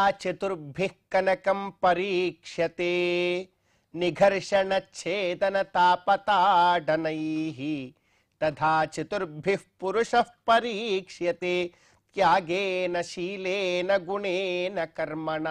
చతుర్భిః కనకం పరీక్ష్యతే నిఘర్షణ ఛేదన తాపతాడనై తథా చతుర్భిః పురుష పరీక్ష్యతే త్యాగేన శీలేన గుణేన కర్మణ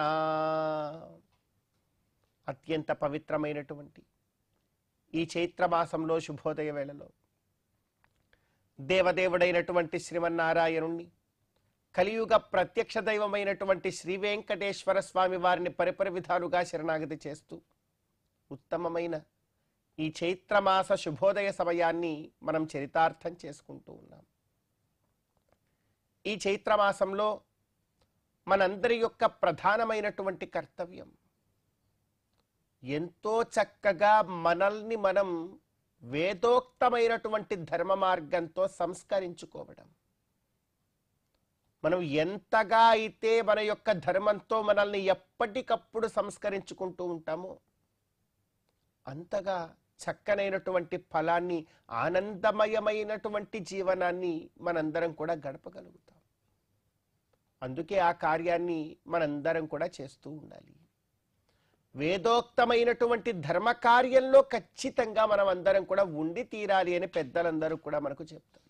అత్యంత పవిత్రమైనటువంటి ఈ చైత్రమాసంలో శుభోదయ వేళలో దేవదేవుడైనటువంటి శ్రీమన్నారాయణుణ్ణి కలియుగ ప్రత్యక్ష దైవమైనటువంటి శ్రీ వెంకటేశ్వర స్వామి వారిని పరిపరి విధాలుగా శరణాగతి చేస్తూ ఉత్తమమైన ఈ చైత్రమాస శుభోదయ సమయాన్ని మనం చరితార్థం చేసుకుంటూ ఉన్నాం ఈ చైత్రమాసంలో మనందరి యొక్క ప్రధానమైనటువంటి కర్తవ్యం ఎంతో చక్కగా మనల్ని మనం వేదోక్తమైనటువంటి ధర్మ మార్గంతో సంస్కరించుకోవడం మనం ఎంతగా అయితే మన యొక్క ధర్మంతో మనల్ని ఎప్పటికప్పుడు సంస్కరించుకుంటూ ఉంటామో అంతగా చక్కనైనటువంటి ఫలాన్ని ఆనందమయమైనటువంటి జీవనాన్ని మనందరం కూడా గడపగలుగుతాం అందుకే ఆ కార్యాన్ని మనందరం కూడా చేస్తూ ఉండాలి వేదోక్తమైనటువంటి ధర్మ కార్యంలో ఖచ్చితంగా మనం అందరం కూడా ఉండి తీరాలి అని పెద్దలందరూ కూడా మనకు చెప్తారు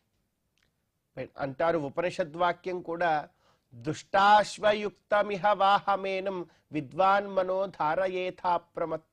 అంటారు ఉపనిషద్వాక్యం కూడా దుష్టాశ్వయుక్తమిహ వాహమేనం విద్వాన్ మనో ధారయేథా ప్రమత్త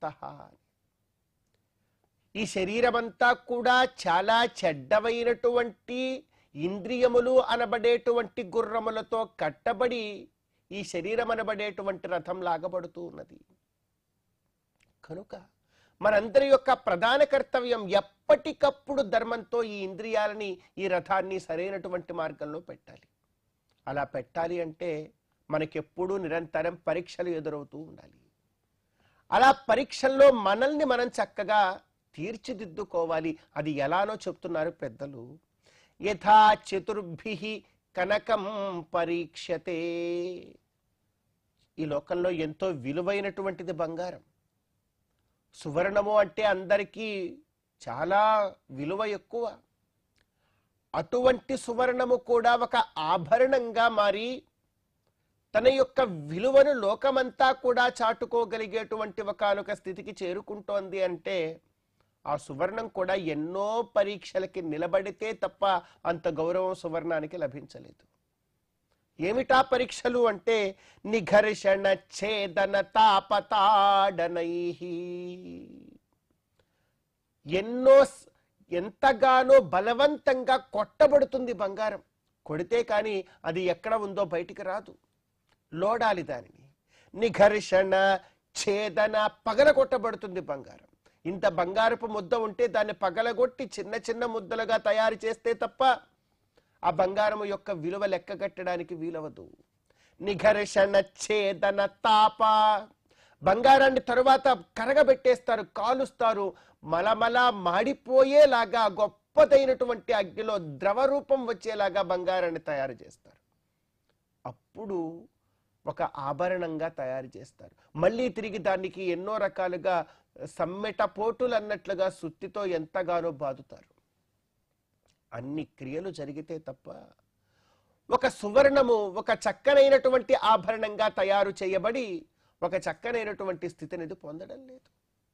ఈ శరీరమంతా కూడా చాలా చెడ్డవైనటువంటి ఇంద్రియములు అనబడేటువంటి గుర్రములతో కట్టబడి ఈ శరీరం అనబడేటువంటి రథం లాగబడుతూ ఉన్నది కనుక మనందరి యొక్క ప్రధాన కర్తవ్యం ఎప్పటికప్పుడు ధర్మంతో ఈ ఇంద్రియాలని ఈ రథాన్ని సరైనటువంటి మార్గంలో పెట్టాలి అలా పెట్టాలి అంటే మనకెప్పుడూ నిరంతరం పరీక్షలు ఎదురవుతూ ఉండాలి అలా పరీక్షల్లో మనల్ని మనం చక్కగా తీర్చిదిద్దుకోవాలి అది ఎలానో చెప్తున్నారు పెద్దలు యథా చతుర్భి కనకం పరీక్షతే ఈ లోకంలో ఎంతో విలువైనటువంటిది బంగారం సువర్ణము అంటే అందరికీ చాలా విలువ ఎక్కువ అటువంటి సువర్ణము కూడా ఒక ఆభరణంగా మారి తన యొక్క విలువను లోకమంతా కూడా చాటుకోగలిగేటువంటి ఒకనొక స్థితికి చేరుకుంటోంది అంటే ఆ సువర్ణం కూడా ఎన్నో పరీక్షలకి నిలబడితే తప్ప అంత గౌరవం సువర్ణానికి లభించలేదు ఏమిటా పరీక్షలు అంటే నిఘర్షణ ఛేదన తాపతాడనై ఎన్నో స్- ఎంతగానో బలవంతంగా కొట్టబడుతుంది బంగారం కొడితే కానీ అది ఎక్కడ ఉందో బయటికి రాదు లోడాలి దానిని నిఘర్షణ ఛేదన పగల కొట్టబడుతుంది బంగారం ఇంత బంగారపు ముద్ద ఉంటే దాన్ని పగలగొట్టి చిన్న చిన్న ముద్దలుగా తయారు చేస్తే తప్ప ఆ బంగారము యొక్క విలువ లెక్క కట్టడానికి వీలవదు నిఘర్షణ ఛేదన తాప బంగారాన్ని తరువాత కరగబెట్టేస్తారు కాలుస్తారు మలమల మాడిపోయేలాగా గొప్పదైనటువంటి అగ్నిలో ద్రవ రూపం వచ్చేలాగా బంగారాన్ని తయారు చేస్తారు అప్పుడు ఒక ఆభరణంగా తయారు చేస్తారు మళ్ళీ తిరిగి దానికి ఎన్నో రకాలుగా సమ్మెట పోటులు అన్నట్లుగా సుత్తితో ఎంతగానో బాదుతారు అన్ని క్రియలు జరిగితే తప్ప ఒక సువర్ణము ఒక చక్కనైనటువంటి ఆభరణంగా తయారు చేయబడి ఒక చక్కనైనటువంటి స్థితిని ఇది పొందడం లేదు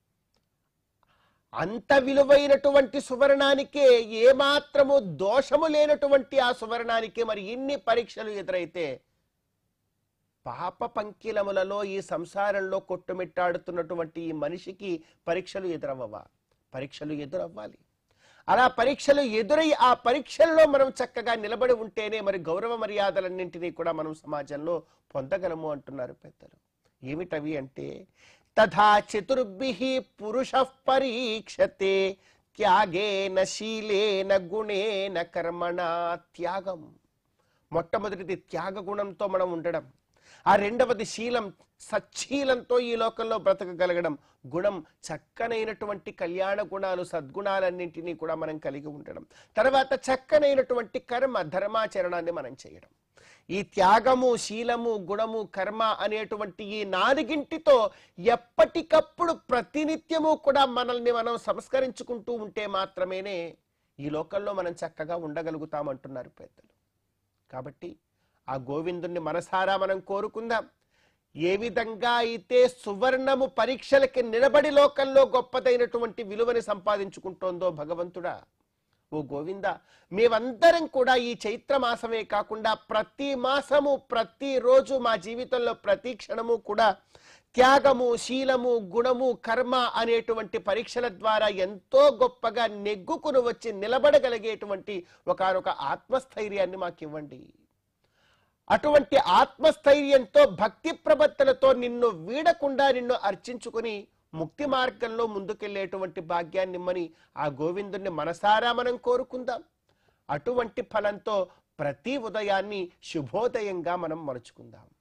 అంత విలువైనటువంటి సువర్ణానికే ఏమాత్రము దోషము లేనటువంటి ఆ సువర్ణానికే మరి ఇన్ని పరీక్షలు ఎదురైతే పాప పంకిలములలో ఈ సంసారంలో కొట్టుమిట్టాడుతున్నటువంటి ఈ మనిషికి పరీక్షలు ఎదురవ్వవా పరీక్షలు ఎదురవ్వాలి అలా పరీక్షలు ఎదురై ఆ పరీక్షల్లో మనం చక్కగా నిలబడి ఉంటేనే మరి గౌరవ మర్యాదలన్నింటినీ కూడా మనం సమాజంలో పొందగలము అంటున్నారు పెద్దలు ఏమిటవి అంటే తథా చతుర్భి పురుష పరీక్షతే త్యాగేన శీలేన గుణేన కర్మణ త్యాగం మొట్టమొదటిది త్యాగ గుణంతో మనం ఉండడం ఆ రెండవది శీలం సచ్చీలంతో ఈ లోకంలో బ్రతకగలగడం గుణం చక్కనైనటువంటి కళ్యాణ గుణాలు సద్గుణాలన్నింటినీ కూడా మనం కలిగి ఉండడం తర్వాత చక్కనైనటువంటి కర్మ ధర్మాచరణాన్ని మనం చేయడం ఈ త్యాగము శీలము గుణము కర్మ అనేటువంటి ఈ నాలుగింటితో ఎప్పటికప్పుడు ప్రతినిత్యము కూడా మనల్ని మనం సంస్కరించుకుంటూ ఉంటే మాత్రమేనే ఈ లోకంలో మనం చక్కగా ఉండగలుగుతామంటున్నారు పెద్దలు కాబట్టి ఆ గోవిందుణ్ణి మనసారా మనం కోరుకుందాం ఏ విధంగా అయితే సువర్ణము పరీక్షలకి నిలబడి లోకంలో గొప్పదైనటువంటి విలువని సంపాదించుకుంటోందో భగవంతుడా ఓ గోవింద మేమందరం కూడా ఈ చైత్ర మాసమే కాకుండా ప్రతి మాసము ప్రతి రోజు మా జీవితంలో ప్రతి క్షణము కూడా త్యాగము శీలము గుణము కర్మ అనేటువంటి పరీక్షల ద్వారా ఎంతో గొప్పగా నెగ్గుకుని వచ్చి నిలబడగలిగేటువంటి ఒకనొక ఆత్మస్థైర్యాన్ని మాకివ్వండి అటువంటి ఆత్మస్థైర్యంతో భక్తి ప్రబత్తలతో నిన్ను వీడకుండా నిన్ను అర్చించుకుని ముక్తి మార్గంలో ముందుకెళ్లేటువంటి భాగ్యాన్ని ఇమ్మని ఆ గోవిందుణ్ణి మనసారా మనం కోరుకుందాం అటువంటి ఫలంతో ప్రతి ఉదయాన్ని శుభోదయంగా మనం మలుచుకుందాం